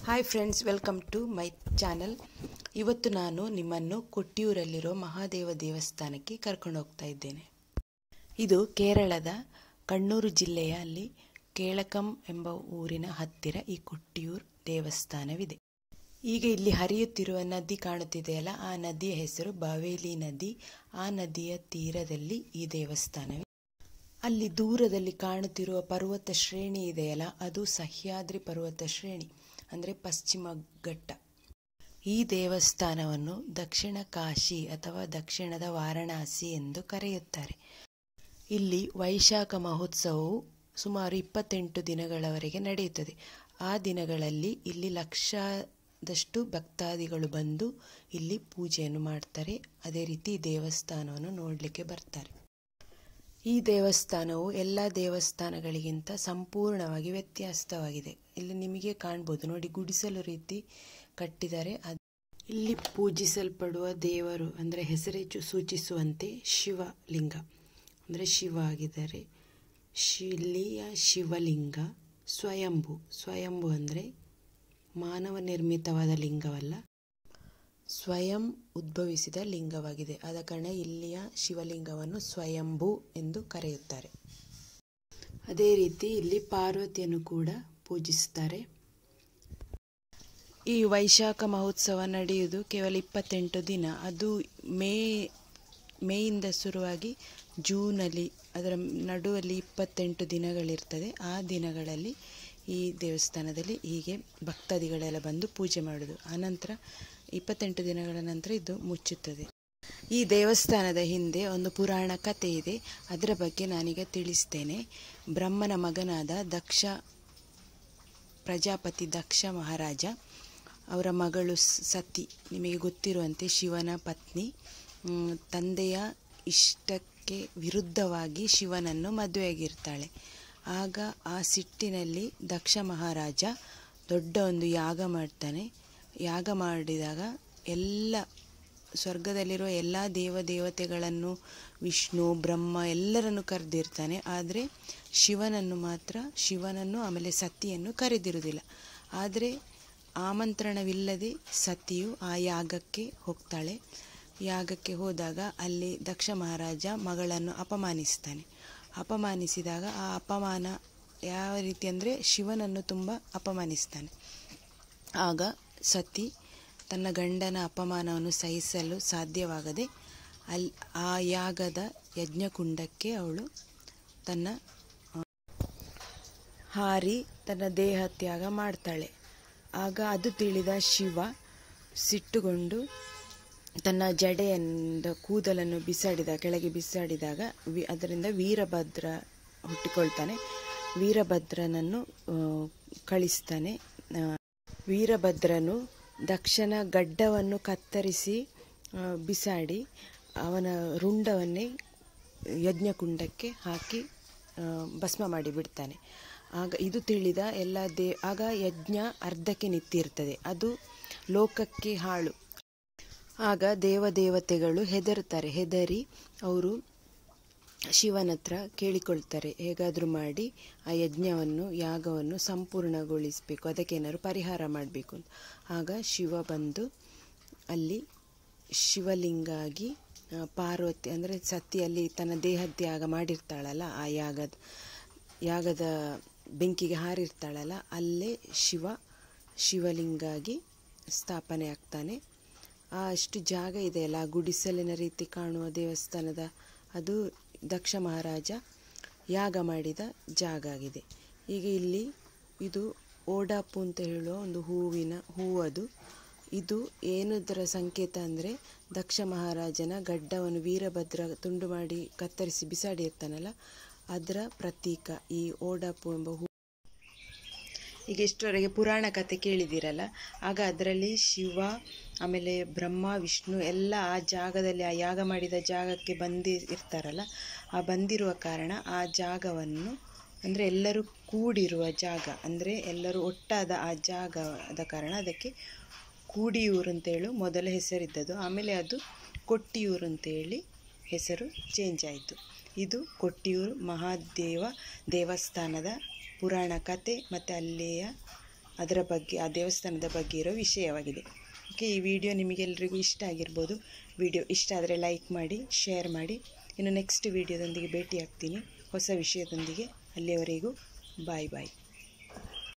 hi friends welcome to my channel ಇವತ್ತು ನಾನು ನಿಮ್ಮನ್ನು ಕೊಟ್ಟಿಯೂರಲ್ಲಿರೋ ಮಹಾದೇವ ದೇವಸ್ಥಾನಕ್ಕೆ ಕರ್ಕೊಂಡು ಹೋಗ್ತಾ ಇದ್ದೇನೆ ಇದು ಕೇರಳದ ಕಣ್ಣೂರು ಜಿಲ್ಲೆಯ ಅಲ್ಲಿ ಕೇಳಕಂ ಎಂಬ ಊರಿನ ಹತ್ತಿರ ಈ ಕೊಟ್ಟಿಯೂರ್ ದೇವಸ್ಥಾನವಿದೆ ಈಗ ಇಲ್ಲಿ ಹರಿಯುತ್ತಿರುವ ನದಿ ಕಾಣುತ್ತಿದೆಯಲ್ಲ ಆ ನದಿಯ ಹೆಸರು ಬಾವೇಲಿ ನದಿ ಆ ನದಿಯ ತೀರದಲ್ಲಿ ಈ ದೇವಸ್ಥಾನವಿದೆ ಅಲ್ಲಿ ದೂರದಲ್ಲಿ ಕಾಣುತ್ತಿರುವ ಪರ್ವತ ಶ್ರೇಣಿ ಇದೆಯಲ್ಲ ಅದು ಸಹ್ಯಾದ್ರಿ ಪರ್ವತ ಶ್ರೇಣಿ ಅಂದರೆ ಪಶ್ಚಿಮ ಘಟ್ಟ ಈ ದೇವಸ್ಥಾನವನ್ನು ದಕ್ಷಿಣ ಕಾಶಿ ಅಥವಾ ದಕ್ಷಿಣದ ವಾರಣಾಸಿ ಎಂದು ಕರೆಯುತ್ತಾರೆ ಇಲ್ಲಿ ವೈಶಾಖ ಮಹೋತ್ಸವವು ಸುಮಾರು ಇಪ್ಪತ್ತೆಂಟು ದಿನಗಳವರೆಗೆ ನಡೆಯುತ್ತದೆ ಆ ದಿನಗಳಲ್ಲಿ ಇಲ್ಲಿ ಲಕ್ಷದಷ್ಟು ಭಕ್ತಾದಿಗಳು ಬಂದು ಇಲ್ಲಿ ಪೂಜೆಯನ್ನು ಮಾಡ್ತಾರೆ ಅದೇ ರೀತಿ ದೇವಸ್ಥಾನವನ್ನು ನೋಡಲಿಕ್ಕೆ ಬರ್ತಾರೆ ಈ ದೇವಸ್ಥಾನವು ಎಲ್ಲ ದೇವಸ್ಥಾನಗಳಿಗಿಂತ ಸಂಪೂರ್ಣವಾಗಿ ವ್ಯತ್ಯಾಸವಾಗಿದೆ ಇಲ್ಲಿ ನಿಮಗೆ ಕಾಣ್ಬೋದು ನೋಡಿ ಗುಡಿಸಲು ರೀತಿ ಕಟ್ಟಿದ್ದಾರೆ ಅದು ಇಲ್ಲಿ ಪೂಜಿಸಲ್ಪಡುವ ದೇವರು ಅಂದರೆ ಹೆಸರೇ ಚು- ಸೂಚಿಸುವಂತೆ ಶಿವಲಿಂಗ ಅಂದರೆ ಶಿವ ಆಗಿದ್ದಾರೆ ಶಿ- ಇಲ್ಲಿಯ ಶಿವಲಿಂಗ ಸ್ವಯಂಭು ಸ್ವಯಂಭು ಅಂದರೆ ಮಾನವ ನಿರ್ಮಿತವಾದ ಲಿಂಗವಲ್ಲ ಸ್ವಯಂ ಉದ್ಭವಿಸಿದ ಲಿಂಗವಾಗಿದೆ ಆದ ಕಾರಣ ಇಲ್ಲಿಯ ಶಿವಲಿಂಗವನ್ನು ಸ್ವಯಂಭೂ ಎಂದು ಕರೆಯುತ್ತಾರೆ ಅದೇ ರೀತಿ ಇಲ್ಲಿ ಪಾರ್ವತಿಯನ್ನು ಕೂಡ ಪೂಜಿಸುತ್ತಾರೆ ಈ ವೈಶಾಖ ಮಹೋತ್ಸವ ನಡೆಯುವುದು ಕೇವಲ ಇಪ್ಪತ್ತೆಂಟು ದಿನ ಅದು ಮೇ ಮೇಯಿಂದ ಶುರುವಾಗಿ ಜೂನಲ್ಲಿ ಅದರ ನಡುವಲ್ಲಿ ಇಪ್ಪತ್ತೆಂಟು ದಿನಗಳಿರ್ತದೆ ಆ ದಿನಗಳಲ್ಲಿ ಈ ದೇವಸ್ಥಾನದಲ್ಲಿ ಹೀಗೆ ಭಕ್ತಾದಿಗಳೆಲ್ಲ ಬಂದು ಪೂಜೆ ಮಾಡೋದು ಆನಂತರ ಇಪ್ಪತ್ತೆಂಟು ದಿನಗಳ ನಂತರ ಇದು ಮುಚ್ಚುತ್ತದೆ ಈ ದೇವಸ್ಥಾನದ ಹಿಂದೆ ಒಂದು ಪುರಾಣ ಕಥೆ ಇದೆ ಅದರ ಬಗ್ಗೆ ನಾನೀಗ ತಿಳಿಸ್ತೇನೆ ಬ್ರಹ್ಮನ ಮಗನಾದ ದಕ್ಷ ಪ್ರಜಾಪತಿ ದಕ್ಷ ಮಹಾರಾಜ ಅವರ ಮಗಳು ಸ್- ಸತಿ ನಿಮಗೆ ಗೊತ್ತಿರುವಂತೆ ಶಿವನ ಪತ್ನಿ ಮ್, ತಂದೆಯ ಇಷ್ಟಕ್ಕೆ ವಿರುದ್ಧವಾಗಿ ಶಿವನನ್ನು ಮದುವೆಯಾಗಿರ್ತಾಳೆ ಆಗ ಆ ಸಿಟ್ಟಿನಲ್ಲಿ ದಕ್ಷ ಮಹಾರಾಜ ದೊಡ್ಡ ಒಂದು ಯಾಗ ಮಾಡ್ತಾನೆ ಯಾಗ ಮಾಡಿದಾಗ ಎಲ್ಲ ಸ್ವರ್ಗದಲ್ಲಿರುವ ಎಲ್ಲ ದೇವದೇವತೆಗಳನ್ನು ವಿಷ್ಣು ಬ್ರಹ್ಮ ಎಲ್ಲರನ್ನು ಕರೆದಿರ್ತಾನೆ ಆದರೆ ಶಿವನನ್ನು ಮಾತ್ರ ಶಿವನನ್ನು ಆಮೇಲೆ ಸತಿಯನ್ನು ಕರೆದಿರುವುದಿಲ್ಲ ಆದರೆ ಆಮಂತ್ರಣವಿಲ್ಲದೆ ಸತಿಯು ಆ ಯಾಗಕ್ಕೆ ಹೋಗ್ತಾಳೆ ಯಾಗಕ್ಕೆ ಹೋದಾಗ ಅಲ್ಲಿ ದಕ್ಷ ಮಹಾರಾಜ ಮಗಳನ್ನು ಅಪಮಾನಿಸ್ತಾನೆ ಅಪಮಾನಿಸಿದಾಗ ಆ ಅಪಮಾನ ಯಾವ ರೀತಿ ಅಂದರೆ ಶಿವನನ್ನು ತುಂಬ ಅಪಮಾನಿಸ್ತಾನೆ ಆಗ ಸತಿ ತನ್ನ ಗಂಡನ ಅಪಮಾನವನ್ನು ಸಹಿಸಲು ಸಾಧ್ಯವಾಗದೆ ಅಲ್ಲಿ ಆ ಯಾಗದ ಯಜ್ಞಕುಂಡಕ್ಕೆ ಅವಳು ತನ್ನ ಆ, ಹಾರಿ ತನ್ನ ದೇಹ ತ್ಯಾಗ ಮಾಡ್ತಾಳೆ ಆಗ ಅದು ತಿಳಿದ ಶಿವ ಸಿಟ್ಟುಗೊಂಡು ತನ್ನ ಜಡೆಯಿಂದ ಕೂದಲನ್ನು ಬಿಸಾಡಿದ ಕೆಳಗೆ ಬಿಸಾಡಿದಾಗ ವಿ ಅದರಿಂದ ವೀರಭದ್ರ ಹುಟ್ಟಿಕೊಳ್ತಾನೆ ವೀರಭದ್ರನನ್ನು ಆ, ಕಳಿಸ್ತಾನೆ ಆ, ವೀರಭದ್ರನು ದಕ್ಷನ ಗಡ್ಡವನ್ನು ಕತ್ತರಿಸಿ ಆ, ಬಿಸಾಡಿ ಅವನ ರುಂಡವನ್ನೇ ಯಜ್ಞಕುಂಡಕ್ಕೆ ಹಾಕಿ ಆ, ಭಸ್ಮ ಮಾಡಿ ಬಿಡ್ತಾನೆ ಆಗ ಇದು ತಿಳಿದ ಎಲ್ಲ ದೇ ಆಗ ಯಜ್ಞ ಅರ್ಧಕ್ಕೆ ನಿಂತಿರ್ತದೆ ಅದು ಲೋಕಕ್ಕೆ ಹಾಳು ಆಗ ದೇವದೇವತೆಗಳು ಹೆದರುತ್ತಾರೆ ಹೆದರಿ ಅವರು ಶಿವನ ಹತ್ರ ಕೇಳಿಕೊಳ್ತಾರೆ ಹೇಗಾದರೂ ಮಾಡಿ ಆ ಯಜ್ಞವನ್ನು ಯಾಗವನ್ನು ಸಂಪೂರ್ಣಗೊಳಿಸಬೇಕು ಅದಕ್ಕೇನಾದ್ರು ಪರಿಹಾರ ಮಾಡಬೇಕು ಅಂತ ಆಗ ಶಿವ ಬಂದು ಅಲ್ಲಿ ಶಿವಲಿಂಗ ಆಗಿ ಆ, ಪಾರ್ವತಿ ಅಂದರೆ ಸತಿಯಲ್ಲಿ ತನ್ನ ದೇಹತ್ಯಾಗ ಮಾಡಿರ್ತಾಳಲ್ಲ ಆ ಯಾಗದ ಯಾಗದ ಬೆಂಕಿಗೆ ಹಾರಿರ್ತಾಳಲ್ಲ ಅಲ್ಲೇ ಶಿವ ಶಿವಲಿಂಗಾಗಿ ಸ್ಥಾಪನೆ ಆಗ್ತಾನೆ ಆ ಅಷ್ಟು ಜಾಗ ಇದೆಯಲ್ಲ ಆ ಗುಡಿಸಲಿನ ರೀತಿ ಕಾಣುವ ದೇವಸ್ಥಾನದ ಅದು ದಕ್ಷ ಮಹಾರಾಜ ಯಾಗ ಮಾಡಿದ ಜಾಗ ಆಗಿದೆ ಈಗ ಇಲ್ಲಿ ಇದು ಓಡಾಪು ಅಂತ ಹೇಳುವ ಒಂದು ಹೂವಿನ ಹೂವದು ಇದು ಏನದರ ಸಂಕೇತ ಅಂದರೆ ದಕ್ಷ ಮಹಾರಾಜನ ಗಡ್ಡವನ್ನು ವೀರಭದ್ರ ತುಂಡು ಮಾಡಿ ಕತ್ತರಿಸಿ ಬಿಸಾಡಿರ್ತಾನಲ್ಲ ಅದರ ಪ್ರತೀಕ ಈ ಓಡಾಪು ಎಂಬ ಹೂ ಈಗ ಇಷ್ಟರವರೆಗೆ ಪುರಾಣ ಕಥೆ ಕೇಳಿದ್ದೀರಲ್ಲ ಆಗ ಅದರಲ್ಲಿ ಶಿವ ಆಮೇಲೆ ಬ್ರಹ್ಮ ವಿಷ್ಣು ಎಲ್ಲ ಆ ಜಾಗದಲ್ಲಿ ಆ ಯಾಗ ಮಾಡಿದ ಜಾಗಕ್ಕೆ ಬಂದಿ ಇರ್ತಾರಲ್ಲ ಆ ಬಂದಿರುವ ಕಾರಣ ಆ ಜಾಗವನ್ನು ಅಂದರೆ ಎಲ್ಲರೂ ಕೂಡಿರುವ ಜಾಗ ಅಂದರೆ ಎಲ್ಲರೂ ಒಟ್ಟಾದ ಆ ಜಾಗದ ಕಾರಣ ಅದಕ್ಕೆ ಕೂಡಿಯೂರು ಅಂತೇಳಿ ಮೊದಲ ಹೆಸರಿದ್ದದು ಆಮೇಲೆ ಅದು ಕೊಟ್ಟಿಯೂರು ಅಂತೇಳಿ ಹೆಸರು ಚೇಂಜ್ ಆಯಿತು ಇದು ಕೊಟ್ಟಿಯೂರು ಮಹಾದೇವ ದೇವಸ್ಥಾನದ ಪುರಾಣ ಕತೆ ಮತ್ತು ಅಲ್ಲಿಯ ಅದರ ಬಗ್ಗೆ ಆ ದೇವಸ್ಥಾನದ ಬಗ್ಗೆ ಇರೋ ವಿಷಯವಾಗಿದೆ ಓಕೆ ಈ ವಿಡಿಯೋ ನಿಮಗೆಲ್ಲರಿಗೂ ಇಷ್ಟ ಆಗಿರ್ಬೋದು ವಿಡಿಯೋ ಇಷ್ಟ ಆದರೆ ಲೈಕ್ ಮಾಡಿ ಶೇರ್ ಮಾಡಿ ಇನ್ನು ನೆಕ್ಸ್ಟ್ ವಿಡಿಯೋದೊಂದಿಗೆ ಭೇಟಿ ಆಗ್ತೀನಿ ಹೊಸ ವಿಷಯದೊಂದಿಗೆ ಅಲ್ಲಿಯವರೆಗೂ ಬಾಯ್ ಬಾಯ್